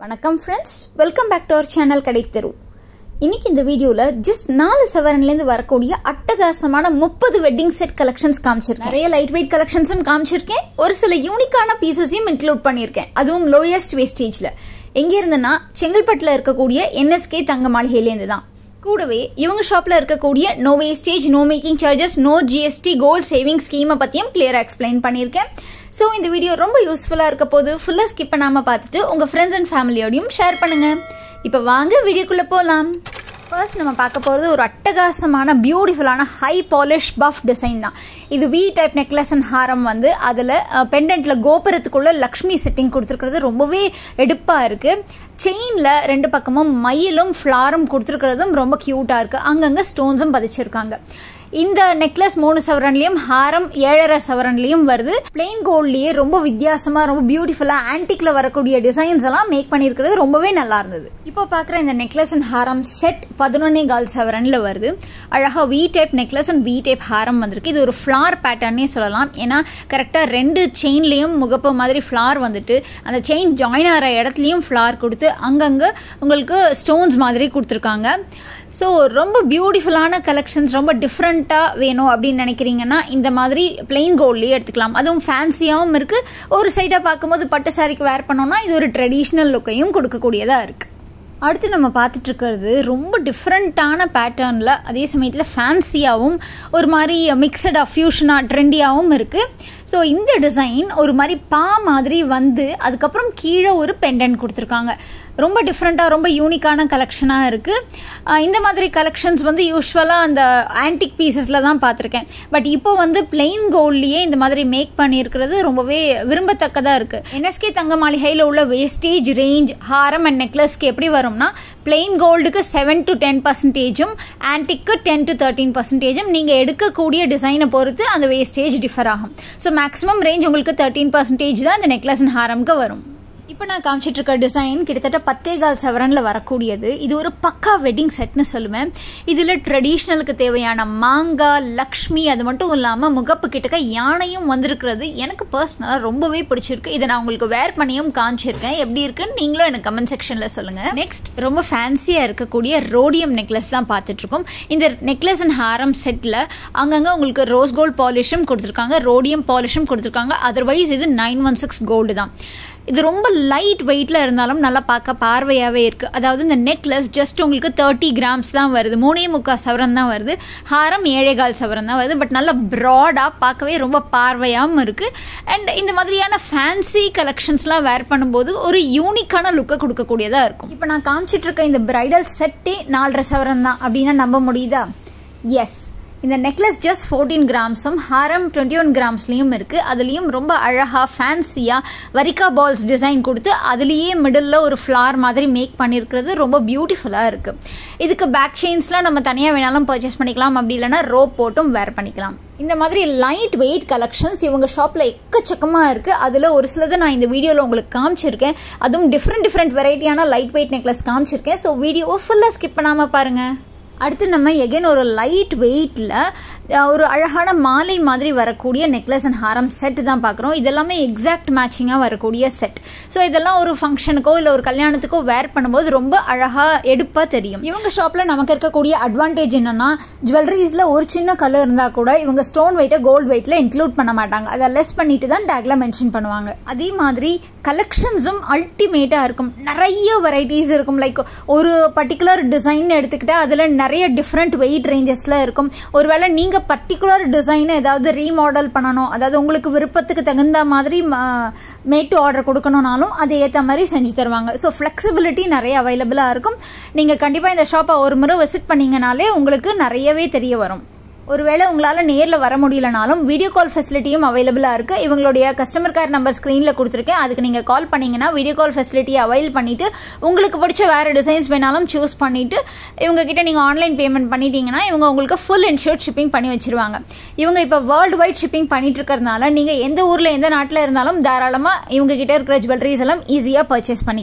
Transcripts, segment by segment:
வணக்கம் friends welcome back to our channel கிடைத்தரு இன்னைக்கு இந்த வீடியோவில் ஜஸ்ட் நாலு செவரன்லேருந்து வரக்கூடிய அட்டகாசமான முப்பது வெட்டிங் செட் கலெக்ஷன்ஸ் காமிச்சிருக்கேன் நிறைய லைட் வெயிட் கலெக்ஷன்ஸும் காமிச்சிருக்கேன் ஒரு சில யூனிக்கான பீசஸையும் இன்க்ளூட் பண்ணியிருக்கேன் அதுவும் லோயஸ்ட் வேஸ்டேஜில் எங்கே இருந்துன்னா செங்கல்பட்டில் இருக்கக்கூடிய என்எஸ்கே தங்க மாளிகையிலேருந்து தான் கூடவே இவங்க ஷாப்ல இருக்கக்கூடிய no wastage no making charges no GST gold saving ஸ்கீமை பற்றியும் கிளியராக எக்ஸ்பிளைன் பண்ணியிருக்கேன் ஸோ இந்த வீடியோ ரொம்ப யூஸ்ஃபுல்லாக இருக்க போது ஃபுல்லாக ஸ்கிப் பண்ணாமல் பார்த்துட்டு உங்கள் ஃப்ரெண்ட்ஸ் அண்ட் ஃபேமிலியோடையும் ஷேர் பண்ணுங்கள் இப்போ வாங்க வீடியோக்குள்ளே போகலாம் ஃபர்ஸ்ட் நம்ம பார்க்க போகிறது ஒரு அட்டகாசமான பியூட்டிஃபுல்லான ஹை பாலிஷ் பஃப் டிசைன் தான் இது வி டைப் நெக்லஸ் அண்ட் ஹாரம் வந்து அதில் பெண்டன்ட்டில் கோபுரத்துக்குள்ளே லக்ஷ்மி செட்டிங் கொடுத்துருக்கிறது ரொம்பவே எடுப்பாக இருக்குது செயினில் ரெண்டு பக்கமும் மயிலும் ஃப்ளாரும் கொடுத்துருக்கிறதும் ரொம்ப க்யூட்டாக இருக்குது அங்கங்கே ஸ்டோன்ஸும் பதிச்சிருக்காங்க இந்த நெக்லஸ் மூணு சவரன்லையும் ஹாரம் ஏழரை சவரன்லையும் வருது பிளெயின் கோல்ட்லயே ரொம்ப வித்தியாசமா ரொம்ப பியூட்டிஃபுல்லா ஆன்டிக்ல வரக்கூடிய டிசைன்ஸ் எல்லாம் மேக் பண்ணியிருக்கிறது ரொம்பவே நல்லா இருந்தது இப்போ பார்க்குற இந்த நெக்லஸ் அண்ட் ஹாரம் செட் பதினொன்னே கால் சவரன்ல வருது அழகா V type necklace and V type ஹாரம் வந்திருக்கு இது ஒரு ஃப்ளார் பேட்டர்னே சொல்லலாம் ஏன்னா கரெக்டாக ரெண்டு செயின்லேயும் முகப்பு மாதிரி ஃப்ளார் வந்துட்டு அந்த செயின் ஜாயின் ஆகிற இடத்துலையும் ஃப்ளார் கொடுத்து அங்கங்கே உங்களுக்கு ஸ்டோன்ஸ் மாதிரி கொடுத்துருக்காங்க ஸோ ரொம்ப பியூட்டிஃபுல்லான கலெக்ஷன்ஸ் ரொம்ப டிஃப்ரெண்ட்டாக வேணும் அப்படின்னு நினைக்கிறீங்கன்னா இந்த மாதிரி பிளெயின் கோல்ட்லேயே எடுத்துக்கலாம் அதுவும் ஃபேன்சியாகவும் இருக்குது ஒரு சைடாக பார்க்கும்போது பட்டு சாரிக்கு வேர் பண்ணோம்னா இது ஒரு ட்ரெடிஷ்னல் லுக்கையும் கொடுக்கக்கூடியதாக இருக்குது அடுத்து நம்ம பார்த்துட்டு இருக்கிறது ரொம்ப டிஃப்ரெண்ட்டான பேட்டர்னில் அதே சமயத்தில் ஃபேன்சியாகவும் ஒரு மாதிரி மிக்சடாக ஃபியூஷனாக ட்ரெண்டியாகவும் இருக்குது ஸோ இந்த டிசைன் ஒரு மாதிரி பா மாதிரி வந்து அதுக்கப்புறம் கீழே ஒரு பெண்டன் கொடுத்துருக்காங்க ரொம்ப டிஃப்ரெண்ட்டாக ரொம்ப யூனிக்கான கலெக்ஷனாக இருக்குது இந்த மாதிரி கலெக்ஷன்ஸ் வந்து யூஸ்வலாக அந்த ஆன்டிக் பீசஸில் தான் பார்த்துருக்கேன் பட் இப்போ வந்து பிளெயின் கோல்ட்லேயே இந்த மாதிரி மேக் பண்ணியிருக்கிறது ரொம்பவே விரும்பத்தக்கதாக இருக்குது என்எஸ்கே தங்க மாளிகையில் உள்ள வேஸ்டேஜ் ரேஞ்ச் ஹாரம் அண்ட் நெக்லஸ்க்கு எப்படி வரும்னா பிளெயின் கோல்டுக்கு செவன் டு டென் பர்சன்டேஜும் ஆன்டிக்கு டென் டு தேர்ட்டின் பர்சன்டேஜும் நீங்கள் எடுக்கக்கூடிய டிசைனை பொறுத்து அந்த வேஸ்டேஜ் டிஃபர் ஆகும் ஸோ மேக்ஸிமம் ரேஞ்ச் உங்களுக்கு தேர்ட்டீன் பர்சன்டேஜ் தான் இந்த நெக்லஸ் அண்ட் ஹாரம்க்கு வரும் இப்போ நான் காமிச்சிட்டு இருக்க டிசைன் கிட்டத்தட்ட பத்தே கால் செவரனில் வரக்கூடியது இது ஒரு பக்கா வெட்டிங் செட்னு சொல்லுவேன் இதில் ட்ரெடிஷ்னலுக்கு தேவையான மாங்காய் லக்ஷ்மி அது மட்டும் இல்லாமல் முகப்பு கிட்டக்க யானையும் வந்திருக்கிறது எனக்கு பர்சனலாக ரொம்பவே பிடிச்சிருக்கு இதை நான் உங்களுக்கு வேர் பண்ணியும் காமிச்சிருக்கேன் எப்படி இருக்குன்னு நீங்களும் எனக்கு கமெண்ட் செக்ஷனில் சொல்லுங்கள் நெக்ஸ்ட் ரொம்ப ஃபேன்சியாக இருக்கக்கூடிய ரோடியம் நெக்லஸ் தான் பார்த்துட்ருக்கோம் இந்த நெக்லஸ் அண்ட் ஹாரம் செட்டில் அங்கங்கே உங்களுக்கு ரோஸ் கோல்ட் பாலிஷும் கொடுத்துருக்காங்க ரோடியம் பாலிஷும் கொடுத்துருக்காங்க அதர்வைஸ் இது நைன் ஒன் சிக்ஸ் கோல்டு தான் இது ரொம்ப லைட் வெயிட்டில் இருந்தாலும் நல்லா பார்க்க பார்வையாகவே இருக்குது அதாவது இந்த நெக்லஸ் ஜஸ்ட் உங்களுக்கு தேர்ட்டி கிராம்ஸ் தான் வருது மூணே முக்கால் சவரம் தான் வருது ஹாரம் ஏழேகால் சவரம் தான் வருது பட் நல்லா ப்ராடாக பார்க்கவே ரொம்ப பார்வையாகவும் இருக்குது அண்ட் இந்த மாதிரியான ஃபேன்சி கலெக்ஷன்ஸ்லாம் வேர் பண்ணும்போது ஒரு யூனிக்கான லுக்கை கொடுக்கக்கூடியதாக இருக்கும் இப்போ நான் காமிச்சிட்ருக்க இந்த பிரைடல் செட்டே நாலரை சவரம் தான் அப்படின்னா நம்ப முடியுதா எஸ் இந்த நெக்லஸ் ஜஸ்ட் ஃபோர்டீன் கிராம்ஸும் ஹாரம் டுவெண்ட்டி ஒன் கிராம்ஸ்லேயும் இருக்குது அதுலேயும் ரொம்ப அழகாக ஃபேன்சியாக வரிக்கா பால்ஸ் டிசைன் கொடுத்து அதுலேயே மிடில் ஒரு ஃப்ளார் மாதிரி மேக் பண்ணியிருக்கிறது ரொம்ப பியூட்டிஃபுல்லாக இருக்குது இதுக்கு பேக் செயின்ஸ்லாம் நம்ம தனியாக வேணாலும் பர்ச்சேஸ் பண்ணிக்கலாம் அப்படி இல்லைனா ரோப் போட்டும் வேர் பண்ணிக்கலாம் இந்த மாதிரி லைட் வெயிட் கலெக்ஷன்ஸ் இவங்க ஷாப்பில் எக்கச்சக்கமாக இருக்குது அதில் ஒரு சிலதை நான் இந்த வீடியோவில் உங்களுக்கு காமிச்சிருக்கேன் அதுவும் டிஃப்ரெண்ட் டிஃப்ரெண்ட் வெரைட்டியான லைட் வெயிட் நெக்லஸ் காமிச்சிருக்கேன் ஸோ வீடியோவை ஃபுல்லாக ஸ்கிப் பண்ணாமல் பாருங்கள் அடுத்து நம்ம எகைன் ஒரு லைட் வெயிட்டில் ஒரு அழகான மாலை மாதிரி வரக்கூடிய நெக்லஸ் அண்ட் ஹாரம் செட் தான் பார்க்குறோம் இதெல்லாமே எக்ஸாக்ட் மேட்சிங்காக வரக்கூடிய செட் ஸோ இதெல்லாம் ஒரு ஃபங்க்ஷனுக்கோ இல்லை ஒரு கல்யாணத்துக்கோ வேர் பண்ணும்போது ரொம்ப அழகாக எடுப்பாக தெரியும் இவங்க ஷாப்பில் நமக்கு இருக்கக்கூடிய அட்வான்டேஜ் என்னென்னா ஜுவல்லரிஸில் ஒரு சின்ன கலர் இருந்தால் கூட இவங்க ஸ்டோன் வெயிட்டை கோல்டு வெயிட்டில் இன்க்ளூட் பண்ண மாட்டாங்க அதை லெஸ் பண்ணிட்டு தான் டேக்ல மென்ஷன் பண்ணுவாங்க அதே மாதிரி கலெக்ஷன்ஸும் அல்டிமேட்டாக இருக்கும் நிறைய வெரைட்டிஸ் இருக்கும் லைக் ஒரு பர்டிகுலர் டிசைன் எடுத்துக்கிட்டால் அதில் நிறைய டிஃப்ரெண்ட் வெயிட் ரேஞ்சஸில் இருக்கும் ஒருவேளை நீங்கள் பர்டிகுலர் டிசைனை ஏதாவது ரீமாடல் பண்ணணும் அதாவது உங்களுக்கு விருப்பத்துக்கு தகுந்த மாதிரி மேட்டு ஆர்டர் கொடுக்கணுனாலும் அதை ஏற்ற மாதிரி செஞ்சு தருவாங்க ஸோ ஃப்ளெக்சிபிலிட்டி நிறைய அவைலபிளாக இருக்கும் நீங்கள் கண்டிப்பாக இந்த ஷாப்பை ஒரு முறை விசிட் பண்ணிங்கனாலே உங்களுக்கு நிறையவே தெரிய வரும் ஒருவேளை உங்களால் நேரில் வர முடியலனாலும் வீடியோ கால் ஃபெசிலிட்டியும் அவைலபிளாக இருக்குது இவங்களுடைய கஸ்டமர் கேர் நம்பர் ஸ்க்ரீனில் கொடுத்துருக்கேன் அதுக்கு நீங்கள் கால் பண்ணிங்கன்னா வீடியோ கால் ஃபெசிலிட்டியை அவைல் பண்ணிவிட்டு உங்களுக்கு பிடிச்ச வேறு டிசைன்ஸ் வேணாலும் சூஸ் பண்ணிவிட்டு இவங்ககிட்ட நீங்கள் ஆன்லைன் பேமெண்ட் பண்ணிட்டீங்கன்னா இவங்க உங்களுக்கு ஃபுல் இன்ஷூர்ட் ஷிப்பிங் பண்ணி வச்சுருவாங்க இவங்க இப்போ வேர்ல்டு வைட் ஷிப்பிங் பண்ணிட்டு இருக்கிறதுனால நீங்கள் எந்த ஊரில் எந்த நாட்டில் இருந்தாலும் தாராளமாக இவங்க கிட்ட இருக்கிற ஜுவல்லரிஸ் எல்லாம் ஈஸியாக பர்ச்சேஸ் பண்ணிக்கலாம்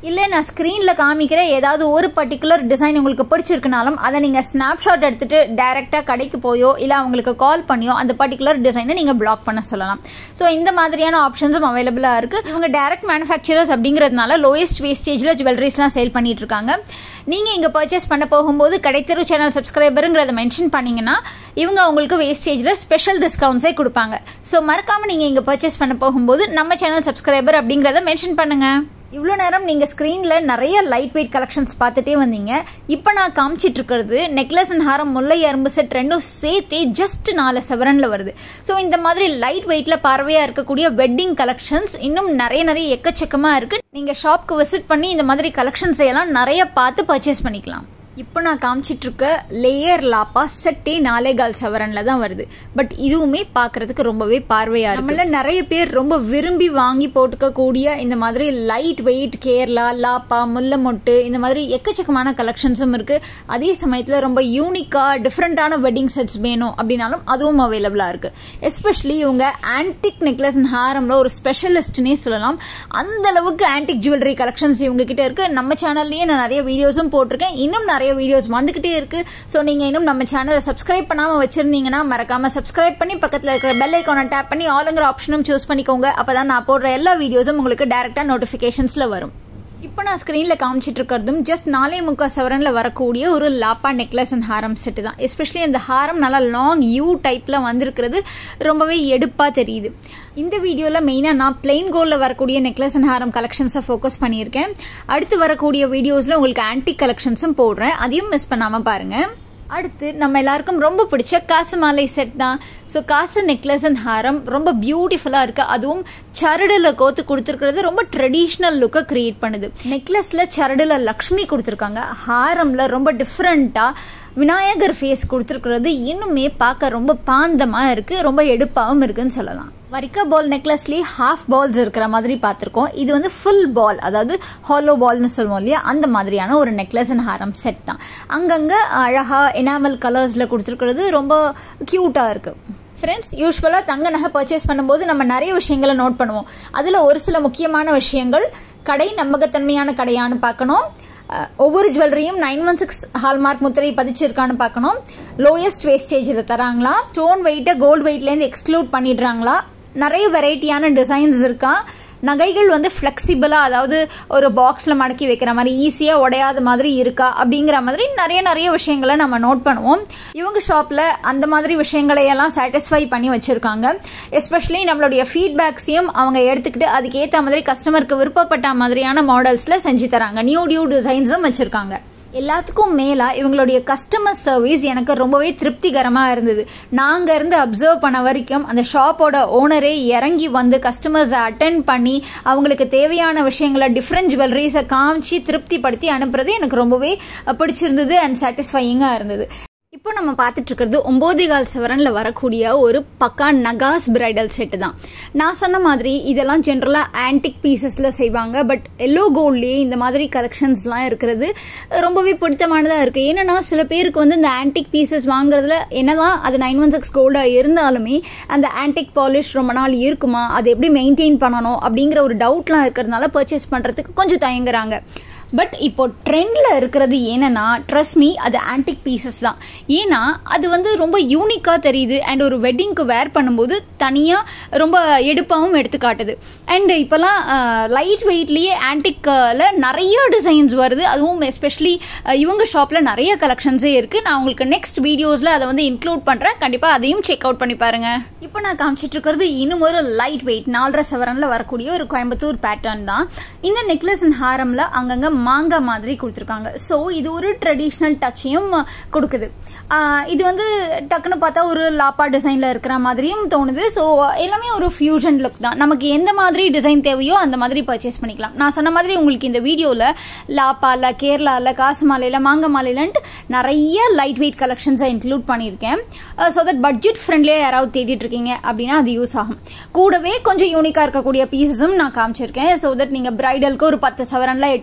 இல்லை நான் ஸ்க்ரீனில் காமிக்கிற ஏதாவது ஒரு பர்டிகுலர் டிசைன் உங்களுக்கு பிடிச்சிருக்குனாலும் அதை நீங்கள் ஸ்னாப்ஷாட் எடுத்துகிட்டு டைரெக்டாக கடைக்கு போயோ இல்லை அவங்களுக்கு கால் பண்ணியோ அந்த பர்டிகுலர் டிசைனை நீங்கள் பிளாக் பண்ண சொல்லலாம் ஸோ இந்த மாதிரியான ஆப்ஷன்ஸும் அவைலபிளாக இருக்குது இவங்க டைரக்ட் மேனுஃபேக்சரர்ஸ் அப்படிங்கிறதுனால லோயஸ்ட் வேஸ்டேஜில் ஜுவல்லரிஸ்லாம் சேல் பண்ணிட்டு இருக்காங்க நீங்கள் இங்கே பர்ச்சேஸ் பண்ண போகும்போது கடைத்தெரு சேனல் சப்ஸ்கிரைபருங்கிறத மென்ஷன் பண்ணிங்கன்னா இவங்க உங்களுக்கு வேஸ்டேஜில் ஸ்பெஷல் டிஸ்கவுண்ட்ஸே கொடுப்பாங்க ஸோ மறக்காமல் நீங்கள் இங்கே பர்ச்சேஸ் பண்ண போகும்போது நம்ம சேனல் சப்ஸ்கிரைபர் அப்படிங்கிறத மென்ஷன் பண்ணுங்கள் இவ்வளோ நேரம் நீங்கள் ஸ்க்ரீனில் நிறைய லைட் வெயிட் கலெக்ஷன்ஸ் பார்த்துட்டே வந்தீங்க இப்போ நான் காமிச்சிட்டு இருக்கிறது நெக்லஸ் அண்ட் ஹாரம் முல்லை அரும்பு செட் ரெண்டும் சேர்த்தே ஜஸ்ட் நாலு செவரனில் வருது ஸோ இந்த மாதிரி லைட் வெயிட்டில் பார்வையாக இருக்கக்கூடிய வெட்டிங் கலெக்ஷன்ஸ் இன்னும் நிறைய நிறைய எக்கச்சக்கமாக இருக்குது நீங்கள் ஷாப்க்கு விசிட் பண்ணி இந்த மாதிரி கலெக்ஷன்ஸ் எல்லாம் நிறைய பார்த்து பர்ச்சேஸ் பண்ணிக்கலாம் இப்போ நான் காமிச்சிட்டு இருக்க லேயர் லாப்பா செட்டே நாலே கால் சவரனில் தான் வருது பட் இதுவுமே பார்க்கறதுக்கு ரொம்பவே பார்வையாக இருக்கு நம்மள நிறைய பேர் ரொம்ப விரும்பி வாங்கி போட்டுக்கக்கூடிய இந்த மாதிரி லைட் வெயிட் கேரளா லாப்பா முல்லை மொட்டு இந்த மாதிரி எக்கச்சக்கமான கலெக்ஷன்ஸும் இருக்கு அதே சமயத்தில் ரொம்ப யூனிக்காக டிஃப்ரெண்ட்டான வெட்டிங் செட்ஸ் வேணும் அப்படின்னாலும் அதுவும் அவைலபிளாக இருக்கு எஸ்பெஷலி இவங்க ஆன்டிக் நெக்லஸ் அண்ட் ஹாரம்ல ஒரு ஸ்பெஷலிஸ்ட்னே சொல்லலாம் அந்த அளவுக்கு ஆன்டிக் ஜுவல்லரி கலெக்ஷன்ஸ் இவங்க கிட்ட இருக்கு நம்ம சேனல்லையே நான் நிறைய வீடியோஸும் போட்டிருக்கேன் இன்னும் நிறைய வீடியோஸ் வந்துகிட்டே இருக்கு ஸோ நீங்கள் இன்னும் நம்ம சேனலை சப்ஸ்கிரைப் பண்ணாமல் வச்சிருந்தீங்கன்னா மறக்காம சப்ஸ்கிரைப் பண்ணி பக்கத்தில் இருக்கிற பெல் ஐக்கானை டேப் பண்ணி ஆளுங்கிற ஆப்ஷனும் சூஸ் பண்ணிக்கோங்க அப்போ தான் நான் போடுற எல்லா வீடியோஸும் உங்களுக்கு டேரெக்டாக நோட்டிஃபிகேஷன்ஸில் வரும் இப்போ நான் ஸ்க்ரீனில் காமிச்சிட்டு இருக்கிறதும் ஜஸ்ட் நாலே முக்கால் சவரனில் வரக்கூடிய ஒரு லாப்பா நெக்லஸ் அண்ட் ஹாரம் செட்டு தான் எஸ்பெஷலி அந்த ஹாரம் நல்லா லாங் யூ டைப்பில் வந்திருக்கிறது ரொம்பவே எடுப்பாக தெரியுது இந்த வீடியோவில் மெயினாக நான் பிளெயின் கோல்டில் வரக்கூடிய நெக்லஸ் அண்ட் ஹாரம் கலெக்ஷன்ஸை ஃபோக்கஸ் பண்ணியிருக்கேன் அடுத்து வரக்கூடிய வீடியோஸில் உங்களுக்கு ஆன்டிக் கலெக்ஷன்ஸும் போடுறேன் அதையும் மிஸ் பண்ணாமல் பாருங்கள் அடுத்து நம்ம எல்லாருக்கும் ரொம்ப பிடிச்ச காசு மாலை செட் தான் ஸோ காசு நெக்லஸ் அண்ட் ஹாரம் ரொம்ப பியூட்டிஃபுல்லாக இருக்குது அதுவும் சரடில் கோத்து கொடுத்துருக்கிறது ரொம்ப ட்ரெடிஷ்னல் லுக்கை க்ரியேட் பண்ணுது நெக்லஸில் சரடில் லக்ஷ்மி கொடுத்துருக்காங்க ஹாரமில் ரொம்ப டிஃப்ரெண்ட்டாக விநாயகர் ஃபேஸ் கொடுத்துருக்கிறது இன்னுமே பார்க்க ரொம்ப பாந்தமாக இருக்குது ரொம்ப எடுப்பாகவும் இருக்குன்னு சொல்லலாம் வரிக்கா பால் நெக்லஸ்லேயே ஹாஃப் பால்ஸ் இருக்கிற மாதிரி பார்த்துருக்கோம் இது வந்து ஃபுல் பால் அதாவது ஹாலோ பால்னு சொல்லுவோம் இல்லையா அந்த மாதிரியான ஒரு நெக்லஸ் அண்ட் ஹாரம் செட் தான் அங்கங்கே அழகாக எனாமல் கலர்ஸில் கொடுத்துருக்கிறது ரொம்ப க்யூட்டாக இருக்குது ஃப்ரெண்ட்ஸ் யூஸ்வலாக தங்க நகை பர்ச்சேஸ் பண்ணும்போது நம்ம நிறைய விஷயங்களை நோட் பண்ணுவோம் அதில் ஒரு சில முக்கியமான விஷயங்கள் கடை நம்பகத்தன்மையான கடையான்னு பார்க்கணும் ஒவ்வொரு ஜுவல்லரியும் நைன் ஒன் சிக்ஸ் ஹால்மார்க் முத்திரை பதிச்சிருக்கான்னு பார்க்கணும் லோயஸ்ட் வேஸ்டேஜில் தராங்களா ஸ்டோன் வெயிட்டை கோல்டு வெயிட்லேருந்து எக்ஸ்க்ளூட் பண்ணிடுறாங்களா நிறைய வெரைட்டியான டிசைன்ஸ் இருக்கா நகைகள் வந்து ஃப்ளெக்சிபிளாக அதாவது ஒரு பாக்ஸில் மடக்கி வைக்கிற மாதிரி ஈஸியாக உடையாத மாதிரி இருக்கா அப்படிங்கிற மாதிரி நிறைய நிறைய விஷயங்களை நம்ம நோட் பண்ணுவோம் இவங்க ஷாப்பில் அந்த மாதிரி விஷயங்களை எல்லாம் சாட்டிஸ்ஃபை பண்ணி வச்சுருக்காங்க எஸ்பெஷலி நம்மளுடைய ஃபீட்பேக்ஸையும் அவங்க எடுத்துக்கிட்டு அதுக்கேற்ற மாதிரி கஸ்டமருக்கு விருப்பப்பட்ட மாதிரியான மாடல்ஸில் செஞ்சு தராங்க நியூ நியூ டிசைன்ஸும் வச்சுருக்காங்க எல்லாத்துக்கும் மேலாக இவங்களுடைய கஸ்டமர் சர்வீஸ் எனக்கு ரொம்பவே திருப்திகரமாக இருந்தது நாங்கள் இருந்து அப்சர்வ் பண்ண வரைக்கும் அந்த ஷாப்போட ஓனரே இறங்கி வந்து கஸ்டமர்ஸை அட்டன் பண்ணி அவங்களுக்கு தேவையான விஷயங்களை டிஃப்ரெண்ட் ஜுவல்லரிஸை காமிச்சு திருப்திப்படுத்தி அனுப்புறது எனக்கு ரொம்பவே பிடிச்சிருந்தது அண்ட் சாட்டிஸ்ஃபையிங்காக இருந்தது இப்போ நம்ம பார்த்துட்டு இருக்கிறது ஒம்போதே கால் செவரனில் வரக்கூடிய ஒரு பக்கா நகாஸ் பிரைடல் செட்டு தான் நான் சொன்ன மாதிரி இதெல்லாம் ஜென்ரலாக ஆன்டிக் பீசஸில் செய்வாங்க பட் எல்லோ கோல்ட்லேயே இந்த மாதிரி கலெக்ஷன்ஸ்லாம் இருக்கிறது ரொம்பவே பிடித்தமானதாக இருக்குது ஏன்னா சில பேருக்கு வந்து இந்த ஆன்டிக் பீசஸ் வாங்குறதுல என்னதான் அது நைன் ஒன் சிக்ஸ் கோல்டாக இருந்தாலுமே அந்த ஆன்டிக் பாலிஷ் ரொம்ப நாள் இருக்குமா அது எப்படி மெயின்டைன் பண்ணணும் அப்படிங்கிற ஒரு டவுட்லாம் இருக்கிறதுனால பர்ச்சேஸ் பண்ணுறதுக்கு கொஞ்சம் தயங்குறாங்க பட் இப்போ ட்ரெண்டில் இருக்கிறது என்னன்னா ட்ரஸ்ட் மீ அது ஆன்டிக் பீசஸ் தான் ஏன்னா அது வந்து ரொம்ப யூனிக்காக தெரியுது அண்ட் ஒரு வெட்டிங்க்கு வேர் பண்ணும்போது தனியாக ரொம்ப எடுப்பாகவும் எடுத்து காட்டுது அண்ட் இப்போலாம் லைட் வெயிட்லேயே ஆன்டிக்கில் நிறைய டிசைன்ஸ் வருது அதுவும் எஸ்பெஷலி இவங்க ஷாப்பில் நிறைய கலெக்ஷன்ஸே இருக்குது நான் உங்களுக்கு நெக்ஸ்ட் வீடியோஸில் அதை வந்து இன்க்ளூட் பண்ணுறேன் கண்டிப்பாக அதையும் செக் அவுட் பண்ணி பாருங்கள் இப்போ நான் காமிச்சிட்டு இருக்கிறது இன்னும் ஒரு லைட் வெயிட் நாலரை சவரனில் வரக்கூடிய ஒரு கோயம்புத்தூர் பேட்டர்ன் தான் இந்த நெக்லஸ் அண்ட் ஹாரமில் அங்கங்கே மாங்காய் மாதிரி கொடுத்துருக்காங்க ஸோ இது ஒரு ட்ரெடிஷ்னல் டச்சையும் கொடுக்குது இது வந்து டக்குன்னு பார்த்தா ஒரு லாப்பா டிசைனில் இருக்கிற மாதிரியும் தோணுது ஸோ எல்லாமே ஒரு ஃபியூஷன் லுக் தான் நமக்கு எந்த மாதிரி டிசைன் தேவையோ அந்த மாதிரி பர்ச்சேஸ் பண்ணிக்கலாம் நான் சொன்ன மாதிரி உங்களுக்கு இந்த வீடியோவில் லாப்பாவில் கேரளாவில் காசு மாலையில் மாங்க மாலையிலன்ட்டு நிறைய லைட் வெயிட் கலெக்ஷன்ஸை இன்க்ளூட் பண்ணியிருக்கேன் ஸோ தட் பட்ஜெட் ஃப்ரெண்ட்லியாக யாராவது தேடிட்டு இருக்கீங்க அப்படின்னா அது யூஸ் ஆகும் கூடவே கொஞ்சம் யூனிக்காக இருக்கக்கூடிய பீசஸும் நான் காமிச்சிருக்கேன் ஸோ தட் நீங்கள் பிரைடலுக்கு ஒரு பத்து சவரனில் எட்டு சவரனில்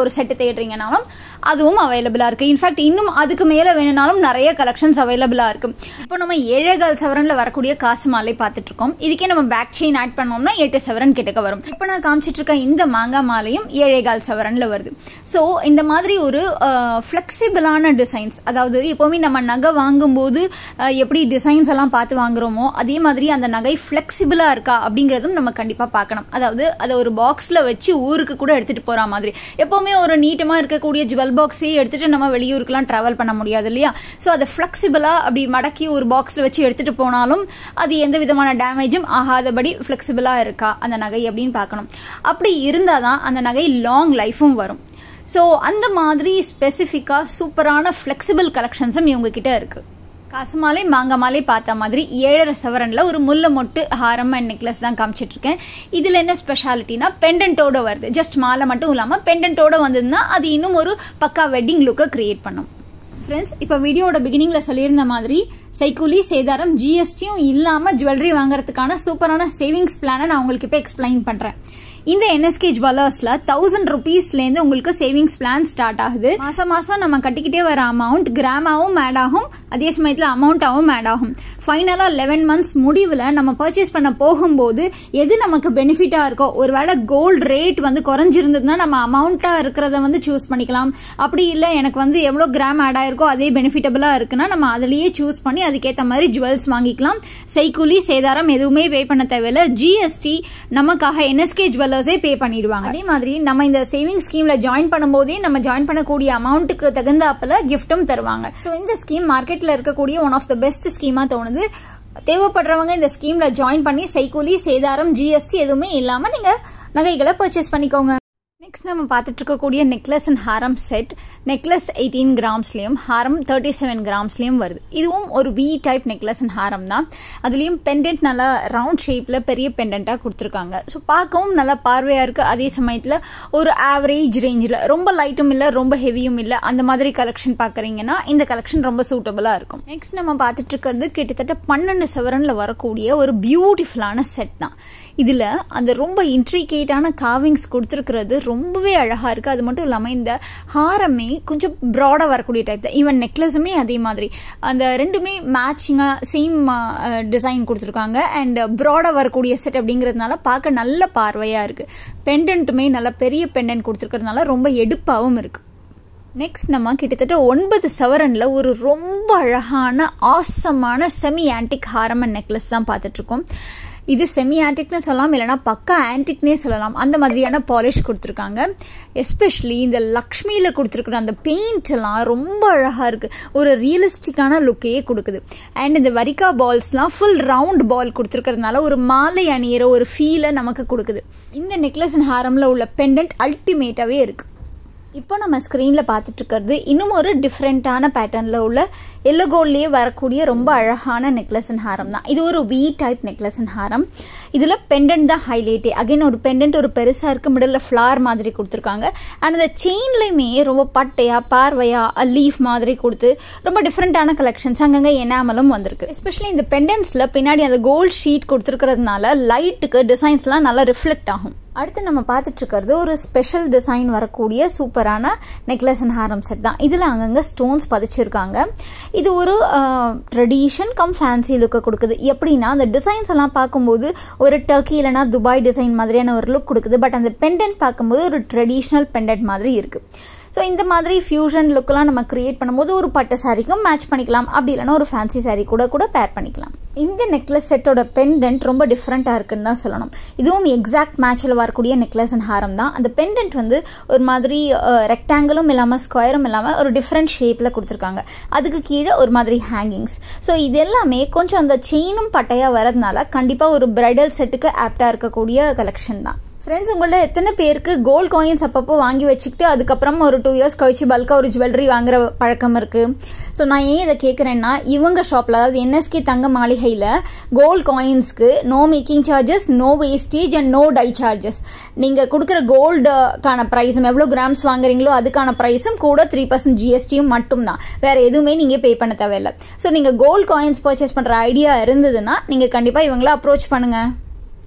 ஒரு செட்டு தேடுறீங்கனாலும் அதுவும் அவைலபிளாக இருக்குது இன்ஃபேக்ட் இன்னும் அதுக்கு மேலே வேணும்னாலும் நிறைய கலெக்ஷன்ஸ் அவைலபிளாக இருக்குது இப்போ நம்ம ஏழேகால் சவரனில் வரக்கூடிய காசு மாலை பார்த்துட்ருக்கோம் இதுக்கே நம்ம பேக் செயின் ஆட் பண்ணோம்னா எட்டு சவரன் கிட்டக்க வரும் இப்போ நான் காமிச்சிட்டு இருக்க இந்த மாங்காய் மாலையும் ஏழேகால் சவரனில் வருது ஸோ இந்த மாதிரி ஒரு ஃப்ளெக்சிபிளான டிசைன்ஸ் அதாவது எப்போவுமே நம்ம நகை வாங்கும்போது அஹ், எப்படி டிசைன்ஸ் எல்லாம் பார்த்து வாங்குறோமோ அதே மாதிரி அந்த நகை ஃப்ளெக்சிபிளாக இருக்கா அப்படிங்கிறதும் நம்ம கண்டிப்பாக பார்க்கணும் அதாவது அதை ஒரு பாக்ஸில் வச்சு ஊருக்கு கூட எடுத்துகிட்டு போகிற மாதிரி எப்போவுமே ஒரு நீட்டமாக இருக்கக்கூடிய ஜுவல் பாக்ஸையே எடுத்துகிட்டு நம்ம வெளியூருக்குலாம் ட்ராவல் பண்ண முடியாது இல்லையா ஸோ அதை ஃப்ளெக்சிபிளாக அப்படி மடக்கி ஒரு பாக்ஸில் வச்சு எடுத்துகிட்டு போனாலும் அது எந்த விதமான டேமேஜும் ஆகாதபடி ஃப்ளெக்சிபிளாக இருக்கா அந்த நகை அப்படின்னு பார்க்கணும் அப்படி இருந்தால் தான் அந்த நகை லாங் லைஃபும் வரும் ஸோ அந்த மாதிரி ஸ்பெசிஃபிக்காக சூப்பரான ஃப்ளெக்சிபிள் கலெக்ஷன்ஸும் இவங்க கிட்ட இருக்குது காசு மாலை மாங்காய் மாலை பார்த்த மாதிரி ஏழரை சவரனில் ஒரு முல்லை மொட்டு ஹாரம் அண்ட் நெக்லஸ் தான் காமிச்சிட்டு இருக்கேன் இதில் என்ன ஸ்பெஷாலிட்டினா பெண்டன்ட்டோட வருது ஜஸ்ட் மாலை மட்டும் இல்லாமல் பெண்டன்ட்டோட வந்ததுன்னா அது இன்னும் ஒரு பக்கா வெட்டிங் லுக்கை கிரியேட் பண்ணும் ஃப்ரெண்ட்ஸ் இப்போ வீடியோட பிகினிங்கில் சொல்லியிருந்த மாதிரி சைக்கூலி சேதாரம் ஜிஎஸ்டியும் இல்லாமல் ஜுவல்லரி வாங்குறதுக்கான சூப்பரான சேவிங்ஸ் பிளானை நான் உங்களுக்கு இப்போ எக்ஸ்பிளைன் பண்ணுறேன் இந்த என்எஸ்கே ஜுவல்லர்ஸில் தௌசண்ட் ருபீஸ்லேருந்து உங்களுக்கு சேவிங்ஸ் பிளான் ஸ்டார்ட் ஆகுது மாதம் மாதம் நம்ம கட்டிக்கிட்டே வர அமௌண்ட் கிராமாவும் ஆட் ஆகும் அதே சமயத்தில் அமௌண்ட்டாகவும் ஆட் ஆகும் ஃபைனலாக லெவன் மந்த்ஸ் முடிவில் நம்ம பர்ச்சேஸ் பண்ண போகும்போது எது நமக்கு பெனிஃபிட்டாக இருக்கோ ஒருவேளை கோல்டு ரேட் வந்து குறைஞ்சிருந்ததுன்னா நம்ம அமௌண்ட்டாக இருக்கிறத வந்து சூஸ் பண்ணிக்கலாம் அப்படி இல்லை எனக்கு வந்து எவ்வளோ கிராம் ஆட் ஆயிருக்கோ அதே பெனிஃபிட்டபுளாக இருக்குன்னா நம்ம அதிலேயே சூஸ் பண்ணி அதுக்கேற்ற மாதிரி ஜுவல்ஸ் வாங்கிக்கலாம் செய்கூலி சேதாரம் எதுவுமே பே பண்ண தேவையில்ல ஜிஎஸ்டி நமக்காக என்எஸ்கே ஜுவல்லர்ஸே பே பண்ணிடுவாங்க அதே மாதிரி நம்ம இந்த சேவிங் ஸ்கீம்ல ஜாயின் பண்ணும்போதே நம்ம ஜாயின் பண்ணக்கூடிய அமௌண்ட்டுக்கு தகுந்தாப்பில் கிஃப்ட்டும் தருவாங்க ஸோ இந்த ஸ்கீம் மார்க்கெட்டில் இருக்கக்கூடிய ஒன் ஆஃப் த பெஸ்ட் ஸ்கீமாக தோணுது தேவைப்படுறவங்க இந்த ஸ்கீம்ல ஜாயின் பண்ணி சைக்கூலி சேதாரம் ஜிஎஸ்டி எதுவுமே இல்லாமல் நீங்கள் நகைகளை பர்ச்சேஸ் பண்ணிக்கோங்க நெக்ஸ்ட் நம்ம பார்த்துட்டு இருக்கக்கூடிய நெக்லஸ் அண்ட் ஹாரம் செட் நெக்லஸ் எயிட்டீன் கிராம்ஸ்லேயும் ஹாரம் தேர்ட்டி செவன் கிராம்ஸ்லேயும் வருது இதுவும் ஒரு வி டைப் நெக்லஸ் அண்ட் ஹாரம் தான் அதுலேயும் பெண்டன்ட் நல்லா ரவுண்ட் ஷேப்பில் பெரிய பெண்டண்ட்டாக கொடுத்துருக்காங்க ஸோ பார்க்கவும் நல்லா பார்வையாக இருக்குது அதே சமயத்தில் ஒரு ஆவரேஜ் ரேஞ்சில் ரொம்ப லைட்டும் இல்லை ரொம்ப ஹெவியும் இல்லை அந்த மாதிரி கலெக்ஷன் பார்க்குறீங்கன்னா இந்த கலெக்ஷன் ரொம்ப சூட்டபுளாக இருக்கும் நெக்ஸ்ட் நம்ம பார்த்துட்டு இருக்கிறது கிட்டத்தட்ட பன்னெண்டு சவரனில் வரக்கூடிய ஒரு பியூட்டிஃபுல்லான செட் தான் இதில் அந்த ரொம்ப இன்ட்ரிகேட்டான காவிங்ஸ் கொடுத்துருக்கிறது ரொம்பவே அழகாக இருக்குது அது மட்டும் இல்லாமல் இந்த ஹாரமே கொஞ்சம் ப்ராடாக வரக்கூடிய டைப் தான் ஈவன் நெக்லஸுமே அதே மாதிரி அந்த ரெண்டுமே மேட்சிங்காக சேம் டிசைன் கொடுத்துருக்காங்க அண்ட் ப்ராடாக வரக்கூடிய செட் அப்படிங்கிறதுனால பார்க்க நல்ல பார்வையாக இருக்குது பெண்டன்ட்டுமே நல்ல பெரிய பெண்டன்ட் கொடுத்துருக்கிறதுனால ரொம்ப எடுப்பாகவும் இருக்குது நெக்ஸ்ட் நம்ம கிட்டத்தட்ட ஒன்பது சவரனில் ஒரு ரொம்ப அழகான ஆசமான செமி ஆன்டிக் ஹாரம் அண்ட் நெக்லஸ் தான் பார்த்துட்ருக்கோம் இது செமி ஆன்டிக்னு சொல்லலாம் இல்லைனா பக்கா ஆன்டிக்னே சொல்லலாம் அந்த மாதிரியான பாலிஷ் கொடுத்துருக்காங்க எஸ்பெஷலி இந்த லக்ஷ்மியில் கொடுத்துருக்குற அந்த பெயிண்ட் எல்லாம் ரொம்ப அழகாக இருக்குது ஒரு ரியலிஸ்டிக்கான லுக்கையே கொடுக்குது அண்ட் இந்த வரிக்கா பால்ஸ்லாம் ஃபுல் ரவுண்ட் பால் கொடுத்துருக்கிறதுனால ஒரு மாலை அணியிற ஒரு ஃபீலை நமக்கு கொடுக்குது இந்த நெக்லஸ் அண்ட் ஹாரமில் உள்ள பெண்டன்ட் அல்டிமேட்டாகவே இருக்குது இப்போ நம்ம ஸ்க்ரீனில் பார்த்துட்டு இருக்கிறது இன்னும் ஒரு டிஃப்ரெண்ட்டான பேட்டர்னில் உள்ள எல்லோ கோல்ட்லேயே வரக்கூடிய ரொம்ப அழகான நெக்லஸ் அண்ட் ஹாரம் தான் இது ஒரு வி டைப் நெக்லஸ் அண்ட் ஹாரம் இதில் பெண்டன்ட் தான் ஹைலைட்டே அகைன் ஒரு பெண்டன்ட் ஒரு பெருசாக இருக்குது மிடில் ஃப்ளார் மாதிரி கொடுத்துருக்காங்க அண்ட் அந்த செயின்லையுமே ரொம்ப பட்டையாக பார்வையாக லீஃப் மாதிரி கொடுத்து ரொம்ப டிஃப்ரெண்ட்டான கலெக்ஷன்ஸ் அங்கங்கே எனாமலும் வந்திருக்கு எஸ்பெஷலி இந்த பெண்டன்ஸில் பின்னாடி அந்த கோல்ட் ஷீட் கொடுத்துருக்கிறதுனால லைட்டுக்கு டிசைன்ஸ்லாம் நல்லா ரிஃப்ளெக்ட் ஆகும் அடுத்து நம்ம பார்த்துட்டு இருக்கிறது ஒரு ஸ்பெஷல் டிசைன் வரக்கூடிய சூப்பரான நெக்லஸ் அண்ட் ஹாரம் செட் தான் இதில் அங்கங்கே ஸ்டோன்ஸ் பதிச்சிருக்காங்க இது ஒரு ட்ரெடிஷன் கம் ஃபேன்சி லுக்கை கொடுக்குது எப்படின்னா அந்த டிசைன்ஸ் எல்லாம் பார்க்கும்போது ஒரு டர்க்கி இல்லைனா துபாய் டிசைன் மாதிரியான ஒரு லுக் கொடுக்குது பட் அந்த பெண்டன்ட் பார்க்கும்போது ஒரு ட்ரெடிஷ்னல் பெண்டன்ட் மாதிரி இருக்குது ஸோ இந்த மாதிரி ஃபியூஷன் லுக்கெலாம் நம்ம க்ரியேட் பண்ணும்போது ஒரு பட்டு சாரிக்கும் மேட்ச் பண்ணிக்கலாம் அப்படி இல்லைனா ஒரு ஃபேன்சி சாரீ கூட கூட பேர் பண்ணிக்கலாம் இந்த நெக்லஸ் செட்டோட பெண்டன்ட் ரொம்ப டிஃப்ரெண்ட்டாக இருக்குன்னு தான் சொல்லணும் இதுவும் எக்ஸாக்ட் மேட்சில் வரக்கூடிய நெக்லஸ் அண்ட் ஹாரம் தான் அந்த பெண்டன்ட் வந்து ஒரு மாதிரி ரெக்டாங்கிளும் இல்லாமல் ஸ்கொயரும் இல்லாமல் ஒரு டிஃப்ரெண்ட் ஷேப்பில் கொடுத்துருக்காங்க அதுக்கு கீழே ஒரு மாதிரி ஹேங்கிங்ஸ் ஸோ இது எல்லாமே கொஞ்சம் அந்த செயினும் பட்டையாக வரதுனால கண்டிப்பாக ஒரு பிரைடல் செட்டுக்கு ஆப்டாக இருக்கக்கூடிய கலெக்ஷன் தான் ஃப்ரெண்ட்ஸ் உங்கள்ட்ட எத்தனை பேருக்கு கோல்ட் காயின்ஸ் அப்பப்போ வாங்கி வச்சுக்கிட்டு அதுக்கப்புறம் ஒரு டூ இயர்ஸ் கழிச்சு பல்காக ஒரு ஜுவல்லரி வாங்குற பழக்கம் இருக்குது ஸோ நான் ஏன் இதை கேட்குறேன்னா இவங்க ஷாப்பில் அதாவது என்எஸ்கே தங்க மாளிகையில் கோல்ட் காயின்ஸ்க்கு no making charges no wastage and no die charges நீங்கள் கொடுக்குற கோல்டுக்கான ப்ரைஸும் எவ்வளோ கிராம்ஸ் வாங்குறீங்களோ அதுக்கான ப்ரைஸும் கூட த்ரீ பர்சன்ட் ஜிஎஸ்டியும் மட்டும்தான் வேறு எதுவுமே நீங்கள் பே பண்ண தேவையில்லை ஸோ நீங்கள் கோல்ட் காயின்ஸ் பர்ச்சேஸ் பண்ணுற ஐடியா இருந்ததுன்னா நீங்கள் கண்டிப்பாக இவங்கள அப்ரோச் பண்ணுங்கள்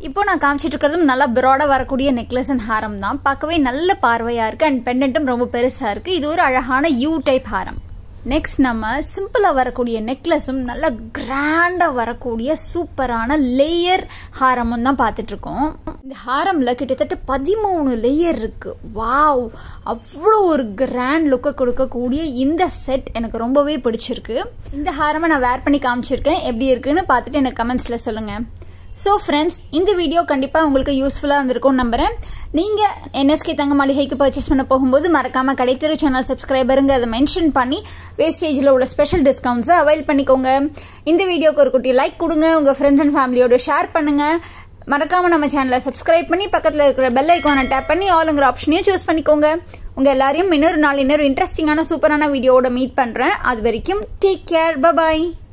இப்போ நான் காமிச்சிட்டு இருக்கிறதும் நல்லா ப்ராடாக வரக்கூடிய நெக்லஸ் அண்ட் ஹாரம் தான் பார்க்கவே நல்ல பார்வையாக இருக்குது அண்ட் பெண்டன்ட்டும் ரொம்ப பெருசாக இருக்குது இது ஒரு அழகான யூ டைப் ஹாரம் நெக்ஸ்ட் நம்ம சிம்பிளாக வரக்கூடிய நெக்லஸும் நல்ல கிராண்டாக வரக்கூடிய சூப்பரான லேயர் ஹாரமும் தான் பார்த்துட்ருக்கோம் இந்த ஹாரமில் கிட்டத்தட்ட பதிமூணு லேயர் இருக்குது வாவ் அவ்வளோ ஒரு கிராண்ட் லுக்கை கொடுக்கக்கூடிய இந்த செட் எனக்கு ரொம்பவே பிடிச்சிருக்கு இந்த ஹாரமை நான் வேர் பண்ணி காமிச்சிருக்கேன் எப்படி இருக்குன்னு பார்த்துட்டு எனக்கு கமெண்ட்ஸில் சொல்லுங்கள் ஸோ ஃப்ரெண்ட்ஸ் இந்த வீடியோ கண்டிப்பாக உங்களுக்கு யூஸ்ஃபுல்லாக இருந்திருக்கும்னு நம்புகிறேன் நீங்கள் என்எஸ்கே தங்க மாளிகைக்கு பர்ச்சேஸ் பண்ண போகும்போது மறக்காமல் கடைத்தெரு சேனல் சப்ஸ்கிரைபருங்க அதை மென்ஷன் பண்ணி வேஸ்டேஜில் உள்ள ஸ்பெஷல் டிஸ்கவுண்ட்ஸை அவைல் பண்ணிக்கோங்க இந்த வீடியோக்கு ஒரு குட்டி லைக் கொடுங்க உங்கள் ஃப்ரெண்ட்ஸ் அண்ட் ஃபேமிலியோட ஷேர் பண்ணுங்கள் மறக்காமல் நம்ம சேனலை சப்ஸ்கிரைப் பண்ணி பக்கத்தில் இருக்கிற பெல் ஐக்கானை டேப் பண்ணி ஆளுங்கிற ஆப்ஷனையும் சூஸ் பண்ணிக்கோங்க உங்கள் எல்லாரையும் இன்னொரு நாள் இன்னொரு இன்ட்ரெஸ்டிங்கான சூப்பரான வீடியோவோட மீட் பண்ணுறேன் அது வரைக்கும் டேக் கேர் பபாய்